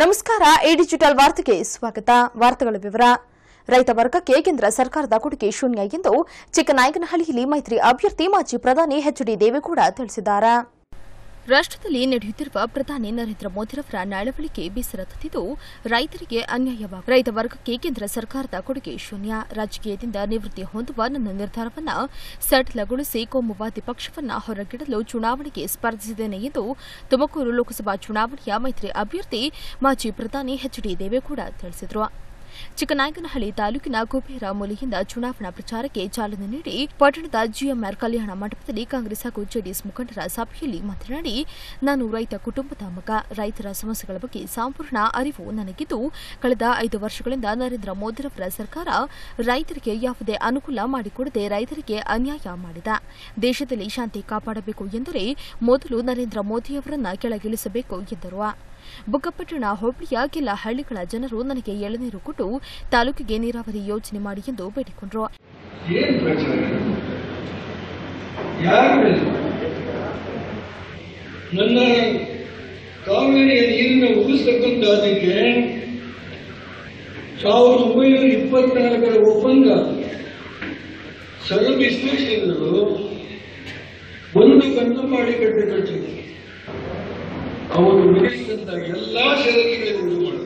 ನಮಸ್ಕಾರ A digital ವಾರ್ತೆಗೆ ಸ್ವಾಗತ ವಾರ್ತೆಗಳ ವಿವರ ರೈತ ವರ್ಗಕ್ಕೆ ಕೇಂದ್ರ ಸರ್ಕಾರದ ಕೊಡುಗೆ ಶೂನ್ಯ ಎಂದು ಚಿಕ್ಕನಾಯಕನಹಳ್ಳಿಯಲ್ಲಿ ಮೈತ್ರಿ ಅಭ್ಯರ್ಥಿ ಮಾಜಿ ಪ್ರಧಾನಿ ಎಚ್ ಡಿ ದೇವೇಗೌಡ ತಿಳಿಸಿದ್ದಾರೆ ರಾಷ್ಟ್ರದಲ್ಲಿ ನಡೆಯುತ್ತಿರುವ ಪ್ರಧಾನಿ ನರೇಂದ್ರ ಮೋದಿರವರ ನಡವಳಿಕೆ ಬೇಸರ ತಂದಿದ್ದು ರೈತರಿಗೆ ಅನ್ಯಾಯವಾಗ ರೈತ ವರ್ಗಕ್ಕೆ ಕೇಂದ್ರ ಸರ್ಕಾರದ ಕೊಡುಗೆ ಶೂನ್ಯ ರಾಜಕೀಯದಿಂದ ನಿವೃತ್ತಿ ಹೊಂದುವ ನನ್ನ ನಿರ್ಧಾರವನ್ನು ಸಡಿಲಗೊಳಿಸಿ ಕೋಮುವಾದಿ ಪಕ್ಷವನ್ನು ಹೊರಗಿಡಲು ಚುನಾವಣೆಗೆ ಸ್ಪರ್ಧಿಸಿದ್ದೇನೆ ಎಂದು ತುಮಕೂರು ಲೋಕಸಭಾ ಚುನಾವಣೆಯ ಮೈತ್ರಿ ಅಭ್ಯರ್ಥಿ ಮಾಜಿ ಪ್ರಧಾನಿ ಎಚ್ ಡಿ ದೇವೇಗೌಡ ತಿಳಿಸಿದರು ಚಿಕ್ಕನಾಯಕನಹಳ್ಳಿ ತಾಲೂಕಿನ ಕುಬೇರ ಮೂಲೆಯಿಂದ ಚುನಾವಣಾ ಪ್ರಚಾರಕ್ಕೆ ಚಾಲನೆ ನೀಡಿ ಪಟ್ಟಣದ ಜಿಎಂಆರ್ ಕಲ್ಯಾಣ ಮಂಟಪದಲ್ಲಿ ಕಾಂಗ್ರೆಸ್ ಹಾಗೂ ಜೆಡಿಎಸ್ ಮುಖಂಡರ ಸಭೆಯಲ್ಲಿ ಮಾತನಾಡಿ ನಾನು ರೈತ ಕುಟುಂಬದ ಮಗ ರೈತರ ಸಮಸ್ಯೆಗಳ ಬಗ್ಗೆ ಸಂಪೂರ್ಣ ಅರಿವು ನನಗಿದ್ದು ಕಳೆದ ಐದು ವರ್ಷಗಳಿಂದ ನರೇಂದ್ರ ಮೋದಿರವರ ಸರ್ಕಾರ ರೈತರಿಗೆ ಯಾವುದೇ ಅನುಕೂಲ ಮಾಡಿಕೊಡದೆ ರೈತರಿಗೆ ಅನ್ಯಾಯ ಮಾಡಿದೆ ದೇಶದಲ್ಲಿ ಶಾಂತಿ ಕಾಪಾಡಬೇಕು ಎಂದರೆ ಮೊದಲು ನರೇಂದ್ರ ಮೋದಿಯವರನ್ನ ಕೆಳಗಿಳಿಸಬೇಕು ಎಂದರು ಬುಕ್ಕಪಟ್ಟಣ ಹೋಬಳಿಯ ಕೆಲ ಹಳ್ಳಿಗಳ ಜನರು ನನಗೆ ಎಳನೀರು ಕೊಟ್ಟು ತಾಲೂಕಿಗೆ ನೀರಾವರಿ ಯೋಜನೆ ಮಾಡಿ ಎಂದು ಬೇಡಿಕೊಂಡರು ಏನ್ ಪ್ರಚಾರ ಯಾರು ನನ್ನ ಕಾವೇರಿಯ ನೀರಿನ ಉಳಿಸತಕ್ಕಂಥದ್ದಕ್ಕೆ ಸಾವಿರದ ಒಂಬೈನೂರ ಇಪ್ಪತ್ನಾಲ್ಕರ ಒಪ್ಪಂದ ಸರ್ವ ವಿಶ್ಲೇಷಣೆಗಳು ಒಂದು ಕಣ್ಣು ಮಾಡಿ ಕಟ್ಟಿ ಕಟ್ಟಿದೆ ಅವರು ವಿಧಿಸಿದಂತ ಎಲ್ಲಾ ಷರತ್ತುಗಳಿಗೆ ಉಳಿದು ಮಾಡಿದ್ರು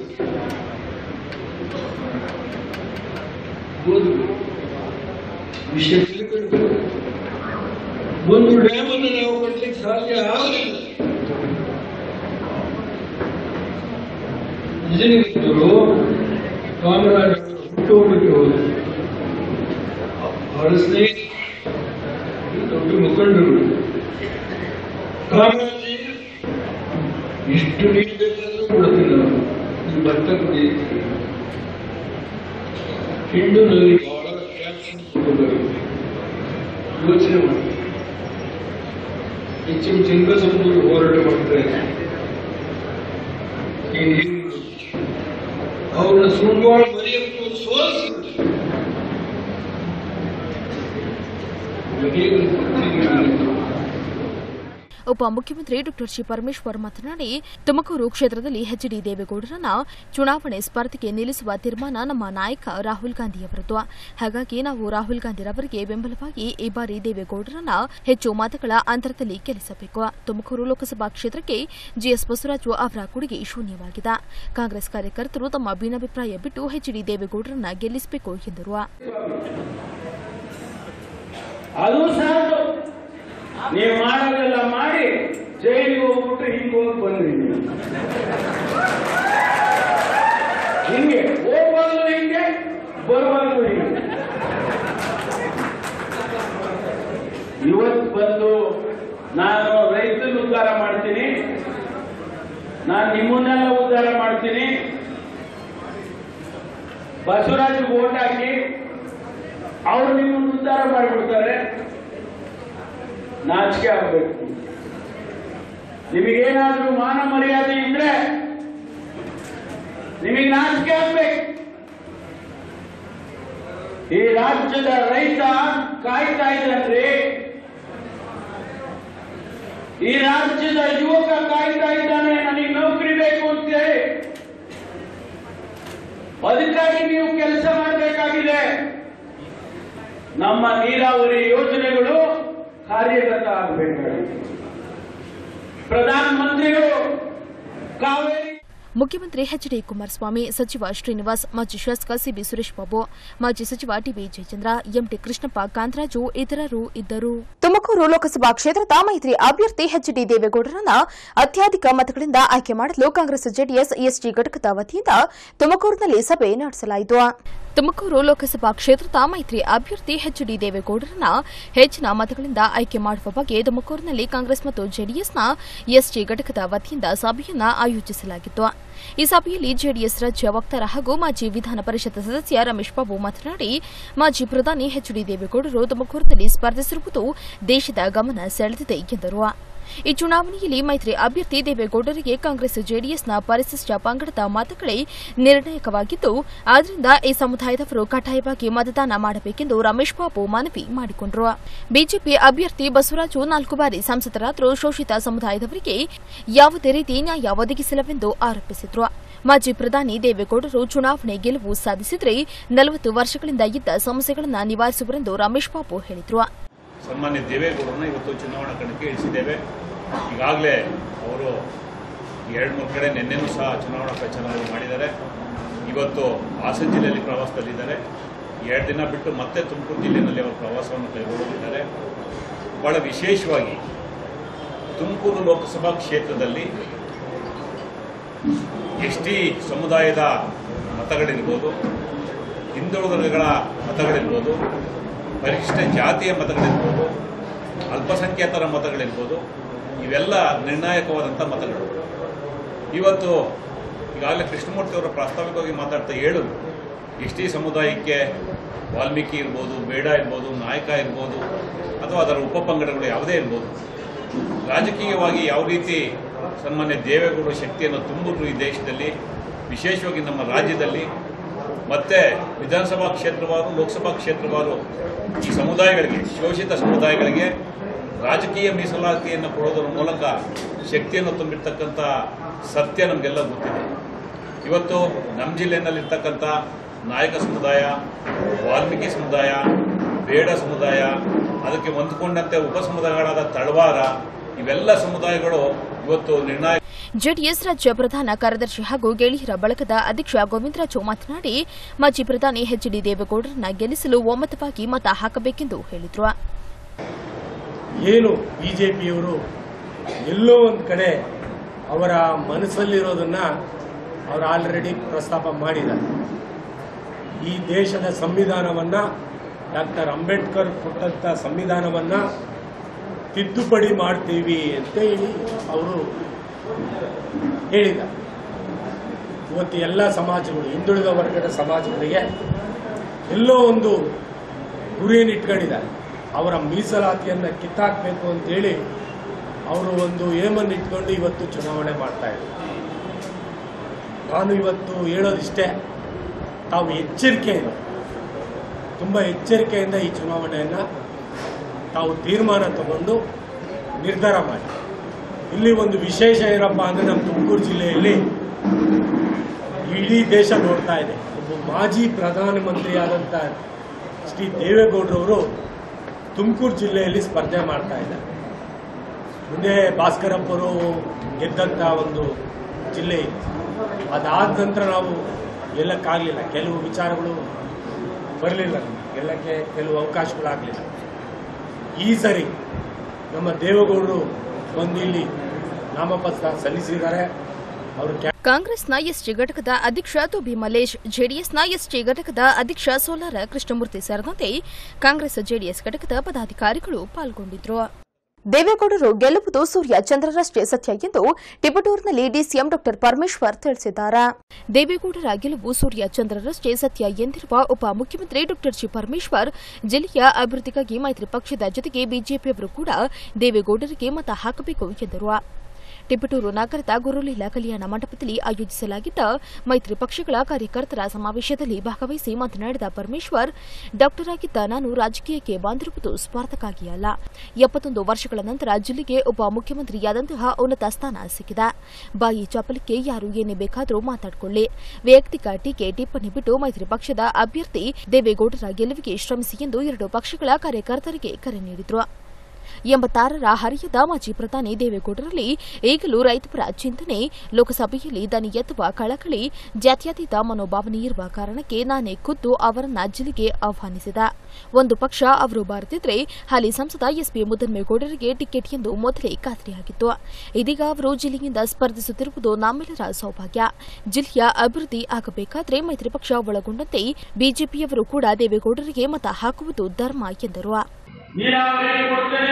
ಓದು ವಿಷಯ ತಿಳ್ಕೊಂಡು ಒಂದು ಡ್ಯಾಮ್ ಅನ್ನು ನಾವು ಕಟ್ಟಲಿಕ್ಕೆ ಸಾಧ್ಯ ಆಗಲಿಲ್ಲ ನಿಜನಿಗಳು ಕಾಮರಾಜ್ ಹುಟ್ಟುಹೋಗಕ್ಕೆ ಹೋದರು ಅವರ ಸ್ನೇಹಿತ ದೊಡ್ಡ ಮುಖಂಡರು ಕಾಮರಾಜಿ ಎಷ್ಟು ನೀರು ಬೇಕಾದ್ರೂ ಕೊಡ್ತೀನಿ ನಾನು ನೀವು ಭತ್ತ ಕುಡಿ ಹಿಂದೂನಲ್ಲಿ ಬಹಳ ಕ್ಯಾಪ್ಷನ್ ಬರುತ್ತೆ ಯೋಚನೆ ಮಾಡಿ ಎಚ್ ಎಂ ಚಂದ್ರಸಂಬೂರು ಹೋರಾಟ ಮಾಡ್ತಾರೆ ಈ ನೀರು ಅವ್ರನ್ನ ಸುಳ್ವಾಳ ಮರಿಯಪ್ಪನವರು ಸೋಲಿಸಿದ್ರು ಹೇಗೆ ಗೊತ್ತಿಲ್ಲ. ಉಪಮುಖ್ಯಮಂತ್ರಿ ಡಾ ಜಿ ಪರಮೇಶ್ವರ್ ಮಾತನಾಡಿ ತುಮಕೂರು ಕ್ಷೇತ್ರದಲ್ಲಿ ಎಚ್ ಡಿ ದೇವೇಗೌಡರನ್ನ ಚುನಾವಣೆ ಸ್ಪರ್ಧೆಗೆ ನಿಲ್ಲಿಸುವ ತೀರ್ಮಾನ ನಮ್ಮ ನಾಯಕ ರಾಹುಲ್ ಗಾಂಧಿಯವರದ್ದು ಹಾಗಾಗಿ ನಾವು ರಾಹುಲ್ ಗಾಂಧಿರವರಿಗೆ ಬೆಂಬಲವಾಗಿ ಈ ಬಾರಿ ದೇವೇಗೌಡರನ್ನ ಹೆಚ್ಚು ಮತಗಳ ಅಂತರದಲ್ಲಿ ಗೆಲ್ಲಿಸಬೇಕು ತುಮಕೂರು ಲೋಕಸಭಾ ಕ್ಷೇತ್ರಕ್ಕೆ ಜಿಎಸ್ ಬಸವರಾಜು ಅವರ ಕೊಡುಗೆ ಶೂನ್ಯವಾಗಿದೆ ಕಾಂಗ್ರೆಸ್ ಕಾರ್ಯಕರ್ತರು ತಮ್ಮ ಭಿನ್ನಾಭಿಪ್ರಾಯ ಬಿಟ್ಟು ಎಚ್ ಡಿ ದೇವೇಗೌಡರನ್ನ ಗೆಲ್ಲಿಸಬೇಕು ಎಂದರು ಅದು ಸಾಕು ನೀವು ಮಾಡೋದೆಲ್ಲ ಮಾಡಿ ಜೈಲಿಗೆ ಹೋಗ್ಬಿಟ್ಟು ಹಿಂಗೆ ಹೋಗಿ ಬಂದ್ರಿ ನೀವು. ಹಿಂಗೆ ಹೋಗ್ಬಾರ್ದು ಹಿಂಗೆ ಬರ್ಬಾರ್ದು ಹಿಂಗೆ ಇವತ್ತು ಬಂದು ನಾನು ರೈತನ ಉದ್ಧಾರ ಮಾಡ್ತೀನಿ ನಾನು ನಿಮ್ಮನ್ನೆಲ್ಲ ಉದ್ಧಾರ ಮಾಡ್ತೀನಿ ಬಸವರಾಜ್ ಓಟ್ ಹಾಕಿ ಅವ್ರು ನಿಮ್ಮನ್ನು ಉದ್ಧಾರ ಮಾಡಿಬಿಡ್ತಾರೆ ನಾಚಿಕೆ ಆಗಬೇಕು ನಿಮಗೇನಾದ್ರೂ ಮಾನ ಮರ್ಯಾದೆ ಇದ್ರೆ ನಿಮಗೆ ನಾಚಿಕೆ ಆಗ್ಬೇಕು ಈ ರಾಜ್ಯದ ರೈತ ಕಾಯ್ತಾ ಇದ್ದಾನ್ರಿ ಈ ರಾಜ್ಯದ ಯುವಕ ಕಾಯ್ತಾ ಇದ್ದಾನೆ ನನಗೆ ನೌಕರಿ ಬೇಕು ಅಂತೇಳಿ ಅದಕ್ಕಾಗಿ ನೀವು ಕೆಲಸ ಮಾಡಬೇಕಾಗಿದೆ ನಮ್ಮ ನೀರಾವರಿ ಯೋಜನೆಗಳು ಕಾರ್ಯಗತ ಆಗಬೇಕಾಗಿದೆ ಪ್ರಧಾನ ಮಂತ್ರಿಗಳು ಕಾವೇರಿ ಮುಖ್ಯಮಂತ್ರಿ ಎಚ್ ಡಿ ಕುಮಾರಸ್ವಾಮಿ ಸಚಿವ ಶ್ರೀನಿವಾಸ್ ಮಾಜಿ ಶಾಸಕ ಸಿಬಿ ಸುರೇಶ್ ಬಾಬು ಮಾಜಿ ಸಚಿವ ಟಿಬಿ ಜಯಚಂದ್ರ ಎಂಟಿ ಕೃಷ್ಣಪ್ಪ ಕಾಂತರಾಜು ಇತರರು ಇದ್ದರು ತುಮಕೂರು ಲೋಕಸಭಾ ಕ್ಷೇತ್ರದ ಮೈತ್ರಿ ಅಭ್ಯರ್ಥಿ ಎಚ್ ಡಿ ದೇವೇಗೌಡರನ್ನ ಅತ್ಯಧಿಕ ಮತಗಳಿಂದ ಆಯ್ಕೆ ಮಾಡಲು ಕಾಂಗ್ರೆಸ್ ಜೆಡಿಎಸ್ ಎಸ್ಟಿ ಘಟಕದ ವತಿಯಿಂದ ತುಮಕೂರಿನಲ್ಲಿ ಸಭೆ ನಡೆಸಲಾಯಿತು ತುಮಕೂರು ಲೋಕಸಭಾ ಕ್ಷೇತ್ರದ ಮೈತ್ರಿ ಅಭ್ಯರ್ಥಿ ಎಚ್ ಡಿ ದೇವೇಗೌಡರನ್ನ ಹೆಚ್ಚಿನ ಮತಗಳಿಂದ ಆಯ್ಕೆ ಮಾಡುವ ಬಗ್ಗೆ ತುಮಕೂರಿನಲ್ಲಿ ಕಾಂಗ್ರೆಸ್ ಮತ್ತು ಜೆಡಿಎಸ್ನ ಎಸ್ಟಿ ಘಟಕದ ವತಿಯಿಂದ ಸಭೆಯನ್ನ ಆಯೋಜಿಸಲಾಗಿತ್ತು ಈ ಸಭೆಯಲ್ಲಿ ಜೆಡಿಎಸ್ ರಾಜ್ಯ ವಕ್ತಾರ ಹಾಗೂ ಮಾಜಿ ವಿಧಾನ ಪರಿಷತ್ ಸದಸ್ಯ ರಮೇಶ್ ಬಾಬು ಮಾತನಾಡಿ ಮಾಜಿ ಪ್ರಧಾನಿ ಎಚ್ ಡಿ ದೇವೇಗೌಡರು ತುಮಕೂರಿನಲ್ಲಿ ಸ್ಪರ್ಧಿಸಿರುವುದು ದೇಶದ ಗಮನ ಸೆಳೆದಿದೆ ಎಂದರು ಈ ಚುನಾವಣೆಯಲ್ಲಿ ಮೈತ್ರಿ ಅಭ್ಯರ್ಥಿ ದೇವೇಗೌಡರಿಗೆ ಕಾಂಗ್ರೆಸ್ ಜೆಡಿಎಸ್ನ ಪರಿಶಿಷ್ಟ ಪಂಗಡದ ಮತಗಳೇ ನಿರ್ಣಾಯಕವಾಗಿದ್ದು ಆದ್ದರಿಂದ ಈ ಸಮುದಾಯದವರು ಕಡ್ಡಾಯವಾಗಿ ಮತದಾನ ಮಾಡಬೇಕೆಂದು ರಮೇಶ್ ಬಾಬು ಮನವಿ ಮಾಡಿಕೊಂಡರು ಬಿಜೆಪಿ ಅಭ್ಯರ್ಥಿ ಬಸವರಾಜು ನಾಲ್ಕು ಬಾರಿ ಸಂಸದರಾದರೂ ಶೋಷಿತ ಸಮುದಾಯದವರಿಗೆ ಯಾವುದೇ ರೀತಿ ನ್ಯಾಯ ಒದಗಿಸಿಲ್ಲವೆಂದು ಆರೋಪಿಸಿದರು ಮಾಜಿ ಪ್ರಧಾನಿ ದೇವೇಗೌಡರು ಚುನಾವಣೆ ಗೆಲುವು ಸಾಧಿಸಿದರೆ ನಲವತ್ತು ವರ್ಷಗಳಿಂದ ಇದ್ದ ಸಮಸ್ಯೆಗಳನ್ನು ನಿವಾರಿಸುವರೆಂದು ರಮೇಶ್ ಬಾಬು ಹೇಳಿದರು ಸನ್ಮಾನ್ಯ ದೇವೇಗೌಡರನ್ನ ಇವತ್ತು ಚುನಾವಣಾ ಕಣಕ್ಕೆ ಇಳಿಸಿದ್ದೇವೆ ಈಗಾಗಲೇ ಅವರು ಎರಡು ಮೂರು ಕಡೆ ನಿನ್ನೆನೂ ಸಹ ಚುನಾವಣಾ ಪ್ರಚಾರವನ್ನು ಮಾಡಿದ್ದಾರೆ ಇವತ್ತು ಹಾಸನ ಜಿಲ್ಲೆಯಲ್ಲಿ ಪ್ರವಾಸದಲ್ಲಿದ್ದಾರೆ ಎರಡು ದಿನ ಬಿಟ್ಟು ಮತ್ತೆ ತುಮಕೂರು ಜಿಲ್ಲೆಯಲ್ಲಿ ಅವರು ಪ್ರವಾಸವನ್ನು ಕೈಗೊಳ್ಳಲಿದ್ದಾರೆ ಬಹಳ ವಿಶೇಷವಾಗಿ ತುಮಕೂರು ಲೋಕಸಭಾ ಕ್ಷೇತ್ರದಲ್ಲಿ ಎಸ್ ಟಿ ಸಮುದಾಯದ ಮತಗಳಿರ್ಬೋದು ಹಿಂದುಳಿದಗಳ ಮತಗಳಿರ್ಬೋದು ಪರಿಶಿಷ್ಟ ಜಾತಿಯ ಮತಗಳಿರ್ಬೋದು ಅಲ್ಪಸಂಖ್ಯಾತರ ಮತಗಳಿರ್ಬೋದು ಇವೆಲ್ಲ ನಿರ್ಣಾಯಕವಾದಂಥ ಮತಗಳು ಇವತ್ತು ಈಗಾಗಲೇ ಕೃಷ್ಣಮೂರ್ತಿ ಅವರು ಪ್ರಾಸ್ತಾವಿಕವಾಗಿ ಮಾತಾಡ್ತಾ ಹೇಳು ಎಸ್ ಟಿ ಸಮುದಾಯಕ್ಕೆ ವಾಲ್ಮೀಕಿ ಇರ್ಬೋದು ಬೇಡ ಇರ್ಬೋದು ನಾಯಕ ಇರ್ಬೋದು ಅಥವಾ ಅದರ ಉಪಪಂಗಡಗಳು ಯಾವುದೇ ಇರ್ಬೋದು ರಾಜಕೀಯವಾಗಿ ಯಾವ ರೀತಿ ಸನ್ಮಾನ್ಯ ದೇವೇಗೌಡರ ಶಕ್ತಿಯನ್ನು ತುಂಬಿದ್ರು ಈ ದೇಶದಲ್ಲಿ ವಿಶೇಷವಾಗಿ ನಮ್ಮ ರಾಜ್ಯದಲ್ಲಿ ಮತ್ತೆ ವಿಧಾನಸಭಾ ಕ್ಷೇತ್ರವಾರು ಲೋಕಸಭಾ ಕ್ಷೇತ್ರವಾರು ಈ ಸಮುದಾಯಗಳಿಗೆ ಶೋಷಿತ ಸಮುದಾಯಗಳಿಗೆ ರಾಜಕೀಯ ಮೀಸಲಾತಿಯನ್ನು ಕೊಡೋದರ ಮೂಲಕ ಶಕ್ತಿಯನ್ನು ತುಂಬಿರ್ತಕ್ಕಂಥ ಸತ್ಯ ನಮಗೆಲ್ಲ ಗೊತ್ತಿದೆ ಇವತ್ತು ನಮ್ಮ ಜಿಲ್ಲೆಯಲ್ಲಿರ್ತಕ್ಕಂಥ ನಾಯಕ ಸಮುದಾಯ ವಾಲ್ಮೀಕಿ ಸಮುದಾಯ ಬೇಡ ಸಮುದಾಯ ಅದಕ್ಕೆ ಹೊಂದಿಕೊಂಡಂತೆ ಉಪ ಸಮುದಾಯಗಳಾದ ತಳವಾರ ಇವೆಲ್ಲ ಸಮುದಾಯಗಳು ಇವತ್ತು ನಿರ್ಣಾಯಕ ಜೆಡಿಎಸ್ ರಾಜ್ಯ ಪ್ರಧಾನ ಕಾರ್ಯದರ್ಶಿ ಹಾಗೂ ಗೆಳೆಯರ ಬಳಗದ ಅಧ್ಯಕ್ಷ ಗೋವಿಂದರಾಜು ಮಾತನಾಡಿ ಮಾಜಿ ಪ್ರಧಾನಿ ಎಚ್ ಡಿ ದೇವೇಗೌಡರನ್ನ ಗೆಲ್ಲಿಸಲು ಒಮ್ಮತವಾಗಿ ಮತ ಹಾಕಬೇಕೆಂದು ಹೇಳಿದರು ಏನು ಬಿ ಜೆ ಪಿಯವರು ಎಲ್ಲೋ ಒಂದು ಕಡೆ ಅವರ ಮನಸ್ಸಲ್ಲಿರೋದನ್ನ ಅವರು ಆಲ್ರೆಡಿ ಪ್ರಸ್ತಾಪ ಮಾಡಿದ್ದಾರೆ ಈ ದೇಶದ ಸಂವಿಧಾನವನ್ನು ಡಾಕ್ಟರ್ ಅಂಬೇಡ್ಕರ್ ಕೊಟ್ಟಂಥ ಸಂವಿಧಾನವನ್ನು ತಿದ್ದುಪಡಿ ಮಾಡ್ತೀವಿ ಅಂತ ಹೇಳಿ ಅವರು ಹೇಳಿದ್ದಾರೆ ಇವತ್ತು ಎಲ್ಲ ಸಮಾಜಗಳು ಹಿಂದುಳಿದ ವರ್ಗದ ಸಮಾಜಗಳಿಗೆ ಎಲ್ಲೋ ಒಂದು ಗುರಿಯನ್ನು ಇಟ್ಕೊಂಡಿದ್ದಾರೆ ಅವರ ಮೀಸಲಾತಿಯನ್ನು ಕಿತ್ತಾಕಬೇಕು ಅಂತೇಳಿ ಅವರು ಒಂದು ಏಮನ್ನು ಇಟ್ಕೊಂಡು ಇವತ್ತು ಚುನಾವಣೆ ಮಾಡ್ತಾ ಇದ್ದಾರೆ ನಾನು ಇವತ್ತು ಹೇಳೋದಿಷ್ಟೇ ತಾವು ಎಚ್ಚರಿಕೆಯಿಂದ ತುಂಬ ಎಚ್ಚರಿಕೆಯಿಂದ ಈ ಚುನಾವಣೆಯನ್ನು ತಾವು ತೀರ್ಮಾನ ತಗೊಂಡು ನಿರ್ಧಾರ ಮಾಡಿ ಇಲ್ಲಿ ಒಂದು ವಿಶೇಷ ಏನಪ್ಪ ಅಂದರೆ ನಮ್ಮ ತುಮಕೂರು ಜಿಲ್ಲೆಯಲ್ಲಿ ಇಡೀ ದೇಶ ನೋಡ್ತಾ ಇದೆ ಒಬ್ಬ ಮಾಜಿ ಪ್ರಧಾನಮಂತ್ರಿಯಾದಂಥ ಶ್ರೀ ದೇವೇಗೌಡರವರು ತುಮಕೂರು ಜಿಲ್ಲೆಯಲ್ಲಿ ಸ್ಪರ್ಧೆ ಮಾಡ್ತಾ ಇದ್ದಾರೆ ಮುಂದೆ ಭಾಸ್ಕರಪ್ಪರು ಗೆದ್ದಂಥ ಒಂದು ಜಿಲ್ಲೆ ಇದೆ ಅದಾದ ನಂತರ ನಾವು ಗೆಲ್ಲಕ್ಕಾಗಲಿಲ್ಲ ಕೆಲವು ವಿಚಾರಗಳು ಬರಲಿಲ್ಲ ಗೆಲ್ಲಕ್ಕೆ ಕೆಲವು ಅವಕಾಶಗಳಾಗಲಿಲ್ಲ ಈ ಸರಿ ನಮ್ಮ ದೇವೇಗೌಡರು ಬಂದು ಇಲ್ಲಿ ನಾಮಪತ್ರ ಸಲ್ಲಿಸಿದ್ದಾರೆ ಅವರು ಕ್ಯಾ ಕಾಂಗ್ರೆಸ್ನ ಎಸ್ಟಿ ಘಟಕದ ಅಧ್ಯಕ್ಷ ತುಬಿ ಮಲೇಶ್ ಜೆಡಿಎಸ್ನ ಎಸ್ಟಿ ಘಟಕದ ಅಧ್ಯಕ್ಷ ಸೋಲಾರ ಕೃಷ್ಣಮೂರ್ತಿ ಸೇರಿದಂತೆ ಕಾಂಗ್ರೆಸ್ ಜೆಡಿಎಸ್ ಘಟಕದ ಪದಾಧಿಕಾರಿಗಳು ಪಾಲ್ಗೊಂಡಿದ್ದರು ದೇವೇಗೌಡರು ಗೆಲ್ಲುವುದು ಸೂರ್ಯ ಚಂದ್ರರಷ್ಟೇ ಸತ್ಯ ಎಂದು ಟಿಬಟೂರಿನಲ್ಲಿ ಡಿಸಿಎಂ ಡಾ ಪರಮೇಶ್ವರ್ ತಿಳಿಸಿದ್ದಾರೆ ದೇವೇಗೌಡರ ಗೆಲುವು ಸೂರ್ಯ ಚಂದ್ರರಷ್ಟೇ ಸತ್ಯ ಎಂದಿರುವ ಉಪಮುಖ್ಯಮಂತ್ರಿ ಡಾ ಜಿ ಪರಮೇಶ್ವರ್ ಜಿಲ್ಲೆಯ ಅಭಿವೃದ್ಧಿಗಾಗಿ ಮೈತ್ರಿ ಪಕ್ಷದ ಜೊತೆಗೆ ಬಿಜೆಪಿಯವರು ಕೂಡ ದೇವೇಗೌಡರಿಗೆ ಮತ ಹಾಕಬೇಕು ಎಂದರು ಟಿಪಟೂರು ನಗರದ ಗುರುಲೀಲಾ ಕಲ್ಯಾಣ ಮಂಟಪದಲ್ಲಿ ಆಯೋಜಿಸಲಾಗಿದ್ದ ಮೈತ್ರಿ ಪಕ್ಷಗಳ ಕಾರ್ಯಕರ್ತರ ಸಮಾವೇಶದಲ್ಲಿ ಭಾಗವಹಿಸಿ ಮಾತನಾಡಿದ ಪರಮೇಶ್ವರ್ ಡಾಕ್ಟರ್ ಆಗಿದ್ದ ನಾನು ರಾಜಕೀಯಕ್ಕೆ ಬಂದಿರುವುದು ಸ್ವಾರ್ಥಕ್ಕಾಗಿ ಅಲ್ಲ ಎಪ್ಪತ್ತೊಂದು ವರ್ಷಗಳ ನಂತರ ಜಿಲ್ಲೆಗೆ ಉಪಮುಖ್ಯಮಂತ್ರಿಯಾದಂತಹ ಉನ್ನತ ಸ್ಥಾನ ಸಿಕ್ಕಿದೆ ಬಾಯಿ ಚಪಲಕ್ಕೆ ಯಾರು ಏನೇ ಬೇಕಾದರೂ ಮಾತಾಡಿಕೊಳ್ಳಿ ವೈಯಕ್ತಿಕ ಟೀಕೆ ಟಿಪ್ಪಣಿ ಬಿಟ್ಟು ಮೈತ್ರಿ ಪಕ್ಷದ ಅಭ್ಯರ್ಥಿ ದೇವೇಗೌಡರ ಗೆಲುವಿಗೆ ಶ್ರಮಿಸಿ ಎಂದು ಎರಡು ಪಕ್ಷಗಳ ಕಾರ್ಯಕರ್ತರಿಗೆ ಕರೆ ನೀಡಿದರು ಎಂಬತ್ತಾರರ ಹರಿಯದ ಮಾಜಿ ಪ್ರಧಾನಿ ದೇವೇಗೌಡರಲ್ಲಿ ಈಗಲೂ ರೈತಪರ ಚಿಂತನೆ ಲೋಕಸಭೆಯಲ್ಲಿ ದನಿ ಎತ್ತುವ ಕಳಕಳಿ ಜಾತ್ಯತೀತ ಮನೋಭಾವನೆ ಇರುವ ಕಾರಣಕ್ಕೆ ನಾನೇ ಖುದ್ದು ಅವರನ್ನ ಜಿಲ್ಲೆಗೆ ಆಹ್ವಾನಿಸಿದ ಒಂದು ಪಕ್ಷ ಅವರು ಬಾರದಿದ್ರೆ ಹಾಲಿ ಸಂಸದ ಎಸ್ಪಿ ಮುದ್ದನ್ಮೇಗೌಡರಿಗೆ ಟಿಕೆಟ್ ಎಂದು ಮೊದಲೇ ಖಾತ್ರಿಯಾಗಿತ್ತು ಇದೀಗ ಅವರು ಜಿಲ್ಲೆಯಿಂದ ಸ್ಪರ್ಧಿಸುತ್ತಿರುವುದು ನಮ್ಮೆಲ್ಲರ ಸೌಭಾಗ್ಯ ಜಿಲ್ಲೆಯ ಅಭಿವೃದ್ಧಿ ಆಗಬೇಕಾದ್ರೆ ಮೈತ್ರಿ ಪಕ್ಷ ಒಳಗೊಂಡಂತೆ ಬಿಜೆಪಿಯವರು ಕೂಡ ದೇವೇಗೌಡರಿಗೆ ಮತ ಹಾಕುವುದು ಧರ್ಮ ಎಂದರು ನೀರಾವರಿ ಕೊಡ್ತೇನೆ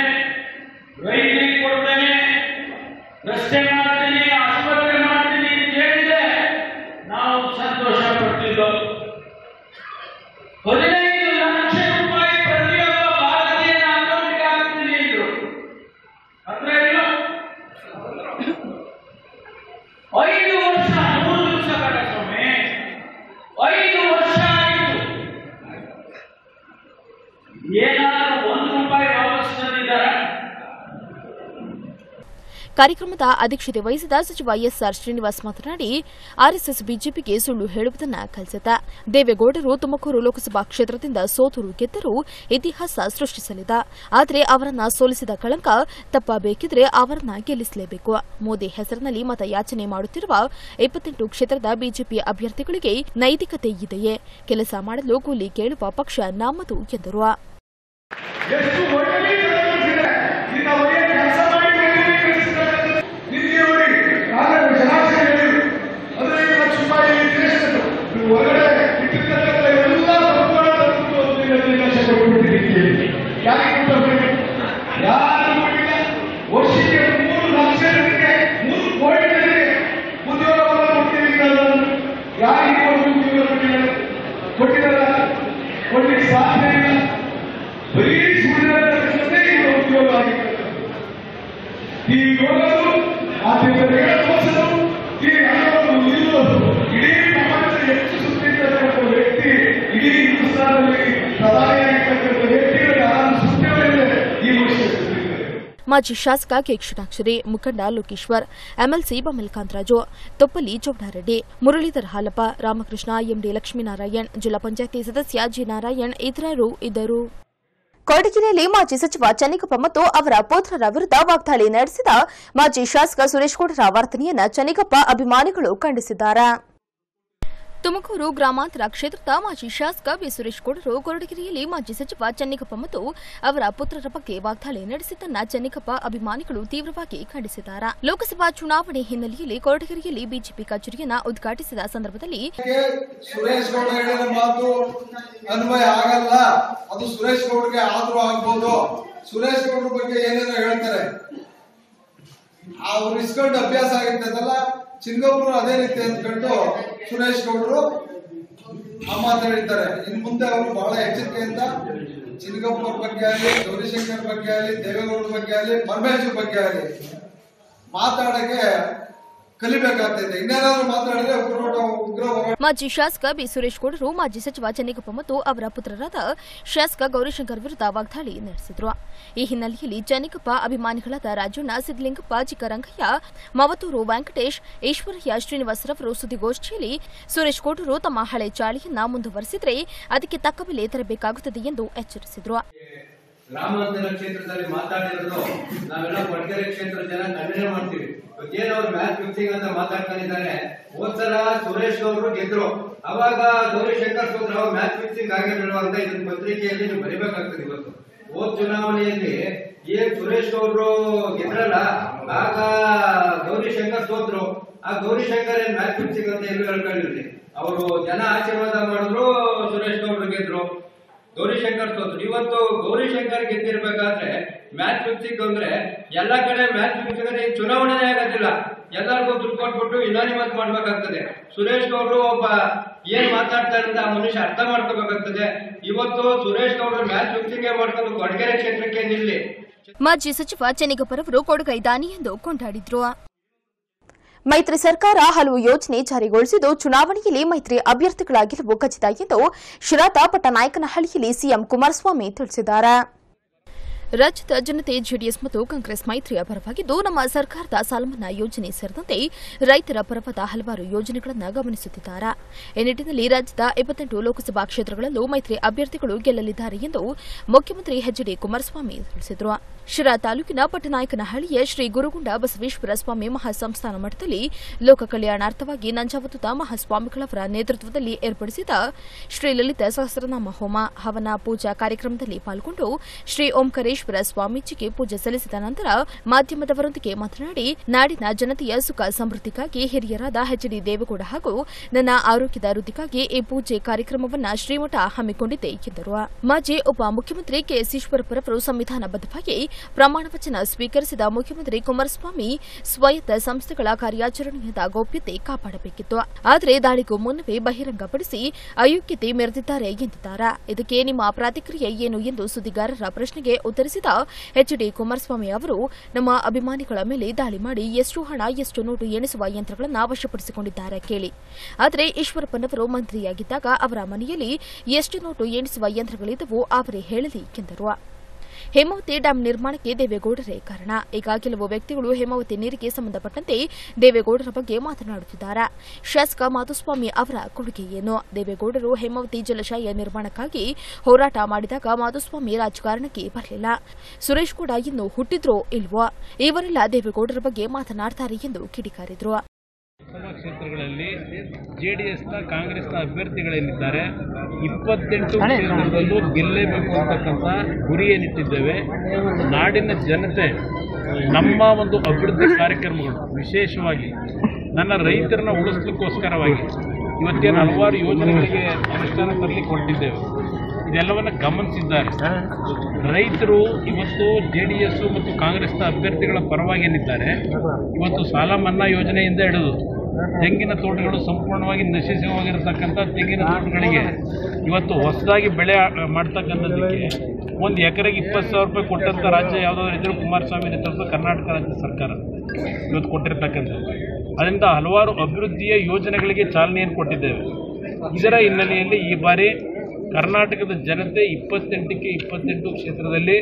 ರೈತರಿಗೆ ಕೊಡ್ತೇನೆ ರಸ್ತೆ ಮಾಡ್ತೀನಿ ಆಸ್ಪತ್ರೆ ಮಾಡ್ತೀನಿ ಅಂತ ಹೇಳಿದ್ರೆ ನಾವು ಸಂತೋಷ ಪಡ್ತಿದ್ದೋ ಹದಿನೈದು ಲಕ್ಷ ರೂಪಾಯಿ ಪ್ರತಿಯೊಬ್ಬ ಭಾರತೀಯನ ಅಕೌಂಟ್ಗೆ ಹಾಕ್ತೀನಿ ಅಂದ್ರು ಹತ್ರ ಇಲ್ಲ ಐದು ವರ್ಷ ಮೂರು ದಿವಸ ಬೇಡ ಸ್ವಾಮಿ ಐದು ವರ್ಷ ಆಯಿತು ಏನಾದರೂ ಒಂದು ರೂಪಾಯಿ ವಾಪಸ್ ತಂದಿದ್ದಾರೆ ಕಾರ್ಯಕ್ರಮದ ಅಧ್ಯಕ್ಷತೆ ವಹಿಸಿದ ಸಚಿವ ಎಸ್ಆರ್ ಶ್ರೀನಿವಾಸ್ ಮಾತನಾಡಿ ಆರ್ಎಸ್ಎಸ್ ಬಿಜೆಪಿಗೆ ಸುಳ್ಳು ಹೇಳುವುದನ್ನ ಕಲಿಸಿದ ದೇವೇಗೌಡರು ತುಮಕೂರು ಲೋಕಸಭಾ ಕ್ಷೇತ್ರದಿಂದ ಸೋತರು ಗೆದ್ದರೂ ಇತಿಹಾಸ ಸೃಷ್ಟಿಸಲಿದೆ ಆದರೆ ಅವರನ್ನ ಸೋಲಿಸಿದ ಕಳಂಕ ತಪ್ಪಬೇಕಿದ್ರೆ ಅವರನ್ನ ಗೆಲ್ಲಿಸಲೇಬೇಕು ಮೋದಿ ಹೆಸರಿನಲ್ಲಿ ಮತ ಯಾಚನೆ ಮಾಡುತ್ತಿರುವ ಇಪ್ಪತ್ತೆಂಟು ಕ್ಷೇತ್ರದ ಬಿಜೆಪಿ ಅಭ್ಯರ್ಥಿಗಳಿಗೆ ನೈತಿಕತೆ ಇದೆಯೇ ಕೆಲಸ ಮಾಡಲು ಕೂಲಿ ಕೇಳುವ ಪಕ್ಷ ನಮ್ಮದು ಎಂದರು ಎಷ್ಟು ಒಳ್ಳೆಯ ಕಲಿಸಿದೆ ಈಗ ಒಳ್ಳೆಯ ಕೆಲಸ ಮಾಡಿ ನಿನ್ನೆ ನೋಡಿ ನಾನು ಜಲಾಶಯ ಹದಿನೈದು ಲಕ್ಷ ರೂಪಾಯಿ ದೇಶದ್ದು ನೀವು ಹೊರಗಡೆ ಇಟ್ಟಿರ್ತಕ್ಕಂಥ ಎಲ್ಲ ಸಂಪೂರ್ಣ ತಂದು ಹದಿನೈದು ಲಕ್ಷ ಕೊಟ್ಬಿಟ್ಟಿದ್ದೀರಿ ಯಾಕೆ ಕೊಟ್ಟಬೇಕು ಯಾರು ಕೊಟ್ಟಿಲ್ಲ ವರ್ಷಕ್ಕೆ ಮೂರು ಲಕ್ಷ ಜನರಿಗೆ ಮೂರು ಕೋಟಿ ಜನರಿಗೆ ಉದ್ಯೋಗವನ್ನು ಕೊಟ್ಟಿದ್ದೀರಿ ಯಾರಿಗೆ ಕೊಟ್ಟು ಉದ್ಯೋಗ ಕೊಟ್ಟಿದ್ದಾರೆ ಕೊಟ್ಟಿದ್ದಾರೆ ಕೊಡ್ಲಿಕ್ಕೆ ಸಾಧ್ಯ ಇಲ್ಲ ಬರೀ ಸುಳ್ಳಿನ ಈಗ ಉದ್ಯೋಗ ಆಗಿರ್ತಕ್ಕಂಥದ್ದು ಈ ಯೋಗರು ಆದ್ದರಿಂದ ತೋರಿಸಲು ಈ ಹಣವನ್ನು ನಿಲ್ಲೋದು ಇಡೀ ಪ್ರಪಂಚದ ಹೆಚ್ಚು ಸುತ್ತಿರ್ತಕ್ಕಂಥ ವ್ಯಕ್ತಿ ಇಡೀ ಹಿಂದೂಸ್ತಾನದಲ್ಲಿ ಪ್ರಧಾನಿಯಾಗಿರ್ತಕ್ಕಂಥ ವ್ಯಕ್ತಿಗಳಿಗೆ ಯಾರು ಸುತ್ತವೇ ಈ ವರ್ಷ ಮಾಜಿ ಶಾಸಕ ಕೆ ಕ್ಷಣಾಕ್ಷರಿ ಮುಖಂಡ ಲೋಕೇಶ್ವರ್ ಎಂಎಲ್ಸಿ ಬಮಲ್ ಕಾಂತರಾಜು ತೊಪ್ಪಲಿ ಚೌಡಾರೆಡ್ಡಿ ಮುರಳೀಧರ್ ಹಾಲಪ್ಪ ರಾಮಕೃಷ್ಣ ಎಂಡಿ ಲಕ್ಷ್ಮೀನಾರಾಯಣ್ ಜಿಲ್ಲಾ ಪಂಚಾಯತಿ ಸದಸ್ಯ ಜಿ ನಾರಾಯಣ್ ಇತರರು ಇದ್ದರು ಕೊಡಗಿನಲ್ಲಿ ಮಾಜಿ ಸಚಿವ ಚೆನ್ನಿಗಪ್ಪ ಮತ್ತು ಅವರ ಪುತ್ರರ ವಿರುದ್ಧ ವಾಗ್ದಾಳಿ ನಡೆಸಿದ ಮಾಜಿ ಶಾಸಕ ಸುರೇಶ್ ಗೌಡರ ವರ್ತನೆಯನ್ನ ಚೆನ್ನಿಗಪ್ಪ ಅಭಿಮಾನಿಗಳು ಖಂಡಿಸಿದ್ದಾರೆ ತುಮಕೂರು ಗ್ರಾಮಾಂತರ ಕ್ಷೇತ್ರದ ಮಾಜಿ ಶಾಸಕ ಬಿ ಸುರೇಶ್ ಗೌಡರು ಕೊರಟಗೆರೆಯಲ್ಲಿ ಮಾಜಿ ಸಚಿವ ಚೆನ್ನಿಗಪ್ಪ ಮತ್ತು ಅವರ ಪುತ್ರರ ಬಗ್ಗೆ ವಾಗ್ದಾಳಿ ನಡೆಸಿದ್ದನ್ನ ಚೆನ್ನಿಗಪ್ಪ ಅಭಿಮಾನಿಗಳು ತೀವ್ರವಾಗಿ ಖಂಡಿಸಿದ್ದಾರೆ ಲೋಕಸಭಾ ಚುನಾವಣೆ ಹಿನ್ನೆಲೆಯಲ್ಲಿ ಕೊರಟಗೆರೆಯಲ್ಲಿ ಬಿಜೆಪಿ ಕಚೇರಿಯನ್ನ ಉದ್ಘಾಟಿಸಿದ ಸಂದರ್ಭದಲ್ಲಿ ಸುರೇಶ್ ಗೌಡ ಹೇಳಿದ ಮಾತು ಅನ್ವಯ ಆಗಲ್ಲ ಅದು ಸುರೇಶ್ ಗೌಡ್ರಿಗೆ ಆದ್ರೂ ಆಗ್ಬೋದು ಸುರೇಶ್ ಗೌಡ್ರ ಬಗ್ಗೆ ಏನೇನೋ ಹೇಳ್ತಾರೆ ಅವ್ರು ಇಸ್ಕೊಂಡು ಅಭ್ಯಾಸ ಆಗಿರ್ತದಲ್ಲ ಚಿಂಗಪ್ಪರು ಅದೇ ರೀತಿ ಅಂದ್ಕೊಂಡು ಸುರೇಶ್ ಗೌಡರು ಆ ಮಾತು ಹೇಳಿದ್ದಾರೆ ಇನ್ ಮುಂದೆ ಅವರು ಬಹಳ ಎಚ್ಚರಿಕೆಯಿಂದ ಚಿನ್ನಗಪ್ಪವ್ರ ಬಗ್ಗೆ ಆಗಲಿ ಗೌರಿಶಂಕರ್ ಬಗ್ಗೆ ಆಗಲಿ ದೇವೇಗೌಡರ ಬಗ್ಗೆ ಆಗಲಿ ಪರಮೇಶ್ವರ್ ಬಗ್ಗೆ ಆಗಲಿ ಮಾತಾಡಕ್ಕೆ ಕಲಿಬೇಕಾಗ್ತೈತೆ ಇನ್ನೇನಾದ್ರೂ ಮಾತಾಡಿದ್ರೆ ಉಗ್ರ ಉಗ್ರ ಹೋರಾಟ ಮಾಜಿ ಶಾಸಕ ಬಿ ಸುರೇಶ್ ಗೌಡರು ಮಾಜಿ ಸಚಿವ ಚೆನ್ನಿಗಪ್ಪ ಮತ್ತು ಅವರ ಪುತ್ರರಾದ ಶಾಸಕ ಗೌರಿಶಂಕರ್ ವಿರುದ್ಧ ವಾಗ್ದಾಳಿ ನಡೆಸಿದ್ರು ಈ ಹಿನ್ನೆಲೆಯಲ್ಲಿ ಚೆನ್ನಿಗಪ್ಪ ಅಭಿಮಾನಿಗಳಾದ ರಾಜಣ್ಣ ಸಿದ್ದಲಿಂಗಪ್ಪ ಚಿಕ್ಕರಂಗಯ್ಯ ಮವತೂರು ವೆಂಕಟೇಶ್ ಈಶ್ವರಯ್ಯ ಶ್ರೀನಿವಾಸರವರು ಸುದ್ದಿಗೋಷ್ಠಿಯಲ್ಲಿ ಸುರೇಶ್ ಗೌಡರು ತಮ್ಮ ಹಳೆ ಚಾಳಿಯನ್ನ ಮುಂದುವರೆಸಿದ್ರೆ ಅದಕ್ಕೆ ತಕ್ಕ ಬೆಲೆ ತೆರಬೇಕಾಗುತ್ತದೆ ಎಂದು ಎಚ್ಚರಿಸಿದ್ರು ಗ್ರಾಮಾಂತರ ಕ್ಷೇತ್ರದಲ್ಲಿ ಮಾತಾಡಿರೋದು ನಾವೆಲ್ಲ ಕೊಡಗೆರೆ ಕ್ಷೇತ್ರದ ಜನ ಖಂಡನೆ ಮಾಡ್ತೀವಿ ಇವತ್ತೇನು ಅವ್ರು ಮ್ಯಾಚ್ ಫಿಕ್ಸಿಂಗ್ ಅಂತ ಮಾತಾಡ್ಕೊಂಡಿದ್ದಾರೆ ಹೋದ್ಸಲ ಸುರೇಶ್ ಅವರು ಗೆದ್ರು ಅವಾಗ ಗೌರಿಶಂಕರ್ ಸೋದ್ರ ಅವಾಗ ಮ್ಯಾಚ್ ಫಿಕ್ಸಿಂಗ್ ಆಗಿರಲಿಲ್ಲ ಅಂತ ಇದನ್ನ ಪತ್ರಿಕೆಯಲ್ಲಿ ನೀವು ಬರೀಬೇಕಾಗ್ತದೆ ಇವತ್ತು ಹೋದ್ ಚುನಾವಣೆಯಲ್ಲಿ ಏನ್ ಸುರೇಶ್ ಅವರು ಗೆದ್ರಲ್ಲ ಆಗ ಗೌರಿಶಂಕರ್ ಸೋತ್ರು ಆ ಗೌರಿಶಂಕರ್ ಏನ್ ಮ್ಯಾಚ್ ಫಿಕ್ಸಿಂಗ್ ಅಂತ ಎಲ್ಲೂ ಹೇಳ್ಕೊಂಡಿರ್ಲಿ ಅವರು ಜನ ಆಶೀರ್ವಾದ ಮಾಡಿದ್ರು ಸುರೇಶ್ ಗೌಡ್ರು ಗೆದ್ರು ಗೌರಿಶಂಕರ್ ಸೋತ್ರು ಇವತ್ತು ಗೌರಿಶಂಕರ್ ಗೆದ್ದಿರ್ಬೇಕಾದ್ರೆ ಮ್ಯಾಚ್ ಫಿಕ್ಸಿಂಗ್ ಅಂದ್ರೆ ಎಲ್ಲಾ ಕಡೆ ಮ್ಯಾಚ್ ಫಿಕ್ಸಿಂಗ್ ಈ ಚುನಾವಣೆನೇ ಆಗೋದಿಲ್ಲ ಎಲ್ಲರಿಗೂ ದುಡ್ಡು ಕೊಟ್ಬಿಟ್ಟು ಇನಾನಿಮತ್ ಮಾಡ್ಬೇಕಾಗ್ತದೆ ಸುರೇಶ್ ಗೌಡ್ರು ಒಬ್ಬ ಏನ್ ಮಾತಾಡ್ತಾರೆ ಅಂತ ಆ ಮನುಷ್ಯ ಅರ್ಥ ಮಾಡ್ಕೋಬೇಕಾಗ್ತದೆ ಇವತ್ತು ಸುರೇಶ್ ಗೌಡ್ರು ಮ್ಯಾಚ್ ಫಿಕ್ಸಿಂಗ್ ಮಾಡ್ಕೊಂಡು ಕೊಡಗೆರೆ ಕ್ಷೇತ್ರಕ್ಕೆ ನಿಲ್ಲಿ ಮಾಜಿ ಸಚಿವ ಚೆನ್ನಿಗಪ್ಪರವರು ಕೊಡುಗೈ ದಾನಿ ಎಂದು ಕೊಂಡಾಡಿದ್ರು ಮೈತ್ರಿ ಸರ್ಕಾರ ಹಲವು ಯೋಜನೆ ಜಾರಿಗೊಳಿಸಿದ್ದು ಚುನಾವಣೆಯಲ್ಲಿ ಮೈತ್ರಿ ಅಭ್ಯರ್ಥಿಗಳ ಗೆಲುವು ಖಚಿತ ಎಂದು ಶಿರಾದ ಪಟ್ಟನಾಯಕನಹಳ್ಳಿಯಲ್ಲಿ ಸಿಎಂ ಕುಮಾರಸ್ವಾಮಿ ತಿಳಿಸಿದ್ದಾರೆ ರಾಜ್ಯದ ಜನತೆ ಜೆಡಿಎಸ್ ಮತ್ತು ಕಾಂಗ್ರೆಸ್ ಮೈತ್ರಿಯ ಪರವಾಗಿದ್ದು ನಮ್ಮ ಸರ್ಕಾರದ ಸಾಲಮನ್ನಾ ಯೋಜನೆ ಸೇರಿದಂತೆ ರೈತರ ಪರವಾದ ಹಲವಾರು ಯೋಜನೆಗಳನ್ನು ಗಮನಿಸುತ್ತಿದ್ದಾರೆ ಈ ನಿಟ್ಟಿನಲ್ಲಿ ರಾಜ್ಯದ ಇಪ್ಪತ್ತೆಂಟು ಲೋಕಸಭಾ ಕ್ಷೇತ್ರಗಳಲ್ಲೂ ಮೈತ್ರಿ ಅಭ್ಯರ್ಥಿಗಳು ಗೆಲ್ಲಲಿದ್ದಾರೆ ಎಂದು ಮುಖ್ಯಮಂತ್ರಿ ಎಚ್ ಡಿ ಕುಮಾರಸ್ವಾಮಿ ತಿಳಿಸಿದರು ಶಿರಾ ತಾಲೂಕಿನ ಪಟ್ಟನಾಯಕನಹಳ್ಳಿಯ ಶ್ರೀ ಗುರುಗುಂಡ ಬಸವೇಶ್ವರ ಸ್ವಾಮಿ ಮಹಾಸಂಸ್ಥಾನ ಮಠದಲ್ಲಿ ಲೋಕ ಕಲ್ಯಾಣಾರ್ಥವಾಗಿ ನಂಜಾವತುತ ಮಹಾಸ್ವಾಮಿಗಳವರ ನೇತೃತ್ವದಲ್ಲಿ ಏರ್ಪಡಿಸಿದ ಶ್ರೀ ಲಲಿತ ಸಹಸ್ರನಾಮ ಹೋಮ ಹವನ ಪೂಜಾ ಕಾರ್ಯಕ್ರಮದಲ್ಲಿ ಪಾಲ್ಗೊಂಡು ಶ್ರೀ ಓಂಕಾರೇಶ್ವರ ಸ್ವಾಮೀಜಿಗೆ ಪೂಜೆ ಸಲ್ಲಿಸಿದ ನಂತರ ಮಾಧ್ಯಮದವರೊಂದಿಗೆ ಮಾತನಾಡಿ ನಾಡಿನ ಜನತೆಯ ಸುಖ ಸಮೃದ್ಧಿಗಾಗಿ ಹಿರಿಯರಾದ ಎಚ್ ಡಿ ದೇವೇಗೌಡ ಹಾಗೂ ನನ್ನ ಆರೋಗ್ಯದ ವೃದ್ಧಿಗಾಗಿ ಈ ಪೂಜೆ ಕಾರ್ಯಕ್ರಮವನ್ನು ಶ್ರೀಮಠ ಹಮ್ಮಿಕೊಂಡಿದೆ ಎಂದರು ಮಾಜಿ ಉಪಮುಖ್ಯಮಂತ್ರಿ ಕೆಎಸ್ ಈಶ್ವರಪ್ಪರವರು ಸಂವಿಧಾನಬದ್ಧವಾಗಿ ಪ್ರಮಾಣ ವಚನ ಸ್ವೀಕರಿಸಿದ ಮುಖ್ಯಮಂತ್ರಿ ಕುಮಾರಸ್ವಾಮಿ ಸ್ವಾಯತ್ತ ಸಂಸ್ಥೆಗಳ ಕಾರ್ಯಾಚರಣೆಯಿಂದ ಗೌಪ್ಯತೆ ಕಾಪಾಡಬೇಕಿತ್ತು ಆದರೆ ದಾಳಿಗೂ ಮುನ್ನವೇ ಬಹಿರಂಗಪಡಿಸಿ ಅಯೋಗ್ಯತೆ ಮೆರೆದಿದ್ದಾರೆ ಎಂದಿದ್ದಾರೆ ಇದಕ್ಕೆ ನಿಮ್ಮ ಪ್ರತಿಕ್ರಿಯೆ ಏನು ಎಂದು ಸುದ್ದಿಗಾರರ ಪ್ರಶ್ನೆಗೆ ಉತ್ತರಿಸಿದ ಎಚ್ ಡಿ ಕುಮಾರಸ್ವಾಮಿ ಅವರು ನಮ್ಮ ಅಭಿಮಾನಿಗಳ ಮೇಲೆ ದಾಳಿ ಮಾಡಿ ಎಷ್ಟು ಹಣ ಎಷ್ಟು ನೋಟು ಎಣಿಸುವ ಯಂತ್ರಗಳನ್ನು ವಶಪಡಿಸಿಕೊಂಡಿದ್ದಾರೆ ಕೇಳಿ ಆದರೆ ಈಶ್ವರಪ್ಪನವರು ಮಂತ್ರಿಯಾಗಿದ್ದಾಗ ಅವರ ಮನೆಯಲ್ಲಿ ಎಷ್ಟು ನೋಟು ಎಣಿಸುವ ಯಂತ್ರಗಳಿದ್ದವು ಅವರೇ ಹೇಳಲಿ ಎಂದರು ಹೇಮಾವತಿ ಡ್ಯಾಂ ನಿರ್ಮಾಣಕ್ಕೆ ದೇವೇಗೌಡರೇ ಕಾರಣ ಈಗ ಕೆಲವು ವ್ಯಕ್ತಿಗಳು ಹೇಮಾವತಿ ನೀರಿಗೆ ಸಂಬಂಧಪಟ್ಟಂತೆ ದೇವೇಗೌಡರ ಬಗ್ಗೆ ಮಾತನಾಡುತ್ತಿದ್ದಾರೆ ಶಾಸಕ ಮಾಧುಸ್ವಾಮಿ ಅವರ ಕೊಡುಗೆ ಏನು ದೇವೇಗೌಡರು ಹೇಮಾವತಿ ಜಲಾಶಯ ನಿರ್ಮಾಣಕ್ಕಾಗಿ ಹೋರಾಟ ಮಾಡಿದಾಗ ಮಾಧುಸ್ವಾಮಿ ರಾಜಕಾರಣಕ್ಕೆ ಬರಲಿಲ್ಲ ಸುರೇಶ್ ಕೂಡ ಇನ್ನು ಹುಟ್ಟಿದ್ರೋ ಇಲ್ವೋ ಇವರೆಲ್ಲ ದೇವೇಗೌಡರ ಬಗ್ಗೆ ಮಾತನಾಡ್ತಾರೆ ಎಂದು ಕಿಡಿಕಾರಿದ್ರು ಲೋಕಸಭಾ ಕ್ಷೇತ್ರಗಳಲ್ಲಿ ಜೆಡಿಎಸ್ನ ಕಾಂಗ್ರೆಸ್ನ ಅಭ್ಯರ್ಥಿಗಳೇನಿದ್ದಾರೆ ಇಪ್ಪತ್ತೆಂಟು ಕ್ಷೇತ್ರದಲ್ಲೂ ಗೆಲ್ಲೇಬೇಕು ಅಂತಕ್ಕಂಥ ಗುರಿ ಏನಿಟ್ಟಿದ್ದೇವೆ ನಾಡಿನ ಜನತೆ ನಮ್ಮ ಒಂದು ಅಭಿವೃದ್ಧಿ ಕಾರ್ಯಕ್ರಮಗಳು ವಿಶೇಷವಾಗಿ ನನ್ನ ರೈತರನ್ನ ಉಳಿಸ್ಲಿಕ್ಕೋಸ್ಕರವಾಗಿ ಇವತ್ತೇನು ಹಲವಾರು ಯೋಜನೆಗಳಿಗೆ ಅನುಷ್ಠಾನ ತರಲಿಕ್ಕೆ ಹೊರಟಿದ್ದೇವೆ ಇದೆಲ್ಲವನ್ನ ಗಮನಿಸಿದ್ದಾರೆ ರೈತರು ಇವತ್ತು ಜೆ ಡಿ ಎಸ್ ಮತ್ತು ಕಾಂಗ್ರೆಸ್ನ ಅಭ್ಯರ್ಥಿಗಳ ಪರವಾಗಿ ಏನಿದ್ದಾರೆ ಇವತ್ತು ಸಾಲ ಮನ್ನಾ ಯೋಜನೆಯಿಂದ ಹಿಡಿದು ತೆಂಗಿನ ತೋಟಗಳು ಸಂಪೂರ್ಣವಾಗಿ ನಶಿಸಿ ಹೋಗಿರತಕ್ಕಂಥ ತೆಂಗಿನ ತೋಟಗಳಿಗೆ ಇವತ್ತು ಹೊಸದಾಗಿ ಬೆಳೆ ಆ- ಮಾಡ್ತಕ್ಕಂಥದ್ದಕ್ಕೆ ಒಂದು ಎಕರೆಗೆ ಇಪ್ಪತ್ತು ಸಾವಿರ ರೂಪಾಯಿ ಕೊಟ್ಟಂಥ ರಾಜ್ಯ ಯಾವುದಾದ್ರು ಇದ್ರೂ ಕುಮಾರಸ್ವಾಮಿ ನೇತೃತ್ವದ ಕರ್ನಾಟಕ ರಾಜ್ಯ ಸರ್ಕಾರ ಇವತ್ತು ಕೊಟ್ಟಿರ್ತಕ್ಕಂಥದ್ದು ಅದರಿಂದ ಹಲವಾರು ಅಭಿವೃದ್ಧಿಯ ಯೋಜನೆಗಳಿಗೆ ಚಾಲನೆಯನ್ನು ಕೊಟ್ಟಿದ್ದೇವೆ ಇದರ ಹಿನ್ನೆಲೆಯಲ್ಲಿ ಈ ಬಾರಿ ಕರ್ನಾಟಕದ ಜನತೆ ಇಪ್ಪತ್ತೆಂಟಕ್ಕೆ ಇಪ್ಪತ್ತೆಂಟು ಕ್ಷೇತ್ರದಲ್ಲಿ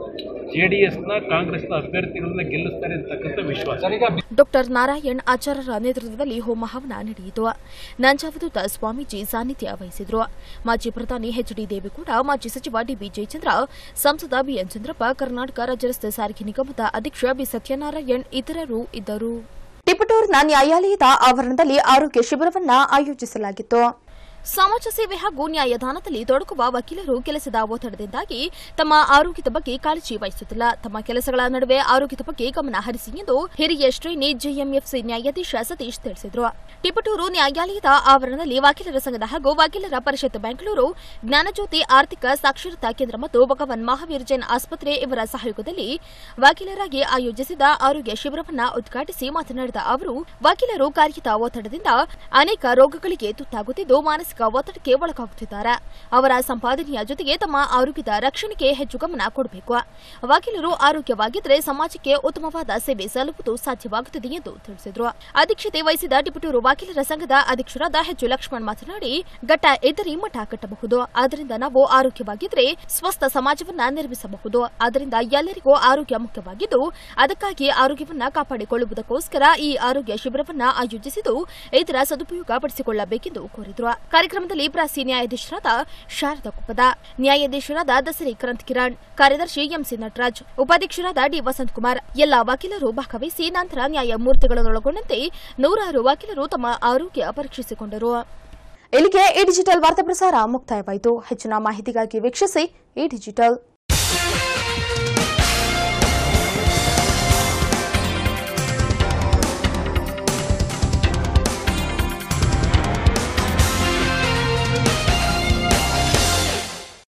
ಜೆ ಡಿ ಎಸ್ನ ಕಾಂಗ್ರೆಸ್ನ ಅಭ್ಯರ್ಥಿಗಳನ್ನ ಗೆಲ್ಲಿಸ್ತಾರೆ ಅಂತಕ್ಕಂಥ ವಿಶ್ವಾಸ ಡಾಕ್ಟರ್ ನಾರಾಯಣ್ ಆಚಾರ್ಯರ ನೇತೃತ್ವದಲ್ಲಿ ಹೋಮ ಹವನ ನಡೆಯಿತು ನಂಜಾವಧೂತ ಸ್ವಾಮೀಜಿ ಸಾನ್ನಿಧ್ಯ ವಹಿಸಿದ್ರು ಮಾಜಿ ಪ್ರಧಾನಿ ಎಚ್ ಡಿ ದೇವೇಗೌಡ ಮಾಜಿ ಸಚಿವ ಡಿಬಿ ಜಯಚಂದ್ರ ಸಂಸದ ಬಿಎನ್ ಚಂದ್ರಪ್ಪ ಕರ್ನಾಟಕ ರಾಜ್ಯ ರಸ್ತೆ ಸಾರಿಗೆ ನಿಗಮದ ಅಧ್ಯಕ್ಷ ಬಿ ಸತ್ಯನಾರಾಯಣ್ ಇತರರು ಇದ್ದರು ಟಿಪಟೂರ್ನ ನ್ಯಾಯಾಲಯದ ಆವರಣದಲ್ಲಿ ಆರೋಗ್ಯ ಶಿಬಿರವನ್ನ ಆಯೋಜಿಸಲಾಗಿತ್ತು ಸಮಾಜ ಸೇವೆ ಹಾಗೂ ನ್ಯಾಯದಾನದಲ್ಲಿ ತೊಡಗುವ ವಕೀಲರು ಕೆಲಸದ ಒತ್ತಡದಿಂದಾಗಿ ತಮ್ಮ ಆರೋಗ್ಯದ ಬಗ್ಗೆ ಕಾಳಜಿ ವಹಿಸುತ್ತಿಲ್ಲ ತಮ್ಮ ಕೆಲಸಗಳ ನಡುವೆ ಆರೋಗ್ಯದ ಬಗ್ಗೆ ಗಮನ ಹರಿಸಿ ಎಂದು ಹಿರಿಯ ಶ್ರೇಣಿ ಜೆಎಂಎಫ್ಸಿ ನ್ಯಾಯಾಧೀಶ ಸತೀಶ್ ತಿಳಿಸಿದರು ಟಿಪಟೂರು ನ್ಯಾಯಾಲಯದ ಆವರಣದಲ್ಲಿ ವಕೀಲರ ಸಂಘದ ಹಾಗೂ ವಕೀಲರ ಪರಿಷತ್ ಬೆಂಗಳೂರು ಜ್ಞಾನಜ್ಯೋತಿ ಆರ್ಥಿಕ ಸಾಕ್ಷರತಾ ಕೇಂದ್ರ ಮತ್ತು ಭಗವಾನ್ ಮಹಾವೀರ್ ಜೈನ್ ಆಸ್ಪತ್ರೆ ಇವರ ಸಹಯೋಗದಲ್ಲಿ ವಕೀಲರಾಗಿ ಆಯೋಜಿಸಿದ ಆರೋಗ್ಯ ಶಿಬಿರವನ್ನು ಉದ್ಘಾಟಿಸಿ ಮಾತನಾಡಿದ ಅವರು ವಕೀಲರು ಕಾರ್ಯದ ಒತ್ತಡದಿಂದ ಅನೇಕ ರೋಗಗಳಿಗೆ ತುತ್ತಾಗುತ್ತಿದ್ದು ಮಾನಸಿಕ ಒತ್ತಡಕ್ಕೆ ಒಳಗಾಗುತ್ತಿದ್ದಾರೆ ಅವರ ಸಂಪಾದನೆಯ ಜೊತೆಗೆ ತಮ್ಮ ಆರೋಗ್ಯದ ರಕ್ಷಣೆಗೆ ಹೆಚ್ಚು ಗಮನ ಕೊಡಬೇಕು ವಕೀಲರು ಆರೋಗ್ಯವಾಗಿದ್ದರೆ ಸಮಾಜಕ್ಕೆ ಉತ್ತಮವಾದ ಸೇವೆ ಸಲ್ಲುವುದು ಸಾಧ್ಯವಾಗುತ್ತದೆ ಎಂದು ತಿಳಿಸಿದರು ಅಧ್ಯಕ್ಷತೆ ವಹಿಸಿದ ಟಿಪಟೂರು ವಕೀಲರ ಸಂಘದ ಅಧ್ಯಕ್ಷರಾದ ಎಚ್ ಲಕ್ಷ್ಮಣ್ ಮಾತನಾಡಿ ಘಟ್ಟ ಎದ್ದರಿ ಮಠ ಕಟ್ಟಬಹುದು ಆದ್ದರಿಂದ ನಾವು ಆರೋಗ್ಯವಾಗಿದ್ದರೆ ಸ್ವಸ್ಥ ಸಮಾಜವನ್ನ ನಿರ್ಮಿಸಬಹುದು ಆದ್ದರಿಂದ ಎಲ್ಲರಿಗೂ ಆರೋಗ್ಯ ಮುಖ್ಯವಾಗಿದ್ದು ಅದಕ್ಕಾಗಿ ಆರೋಗ್ಯವನ್ನ ಕಾಪಾಡಿಕೊಳ್ಳುವುದಕ್ಕೋಸ್ಕರ ಈ ಆರೋಗ್ಯ ಶಿಬಿರವನ್ನ ಆಯೋಜಿಸಿದ್ದು ಇದರ ಸದುಪಯೋಗ ಪಡಿಸಿಕೊಳ್ಳಬೇಕೆಂದು ಕೋರಿದರು ಕಾರ್ಯಕ್ರಮದಲ್ಲಿ ಪ್ರಾಸಿ ನ್ಯಾಯಾಧೀಶರಾದ ಶಾರದಾ ಕುಪ್ಪದ ನ್ಯಾಯಾಧೀಶರಾದ ದಸರಿ ಕ್ರಂತ್ ಕಿರಣ್ ಕಾರ್ಯದರ್ಶಿ ಎಂಸಿ ನಟರಾಜ್ ಉಪಾಧ್ಯಕ್ಷರಾದ ಡಿ ವಸಂತಕುಮಾರ್ ಎಲ್ಲಾ ವಕೀಲರು ಭಾಗವಹಿಸಿ ನಂತರ ನ್ಯಾಯಮೂರ್ತಿಗಳನ್ನೊಳಗೊಂಡಂತೆ ನೂರಾರು ವಕೀಲರು ತಮ್ಮ ಆರೋಗ್ಯ ಪರೀಕ್ಷಿಸಿಕೊಂಡರು ಇಲ್ಲಿಗೆ ಈ ಡಿಜಿಟಲ್ ವಾರ್ತಾ ಪ್ರಸಾರ ಮುಕ್ತಾಯವಾಯಿತು ಹೆಚ್ಚಿನ ಮಾಹಿತಿಗಾಗಿ ವೀಕ್ಷಿಸಿ ಈ ಡಿಜಿಟಲ್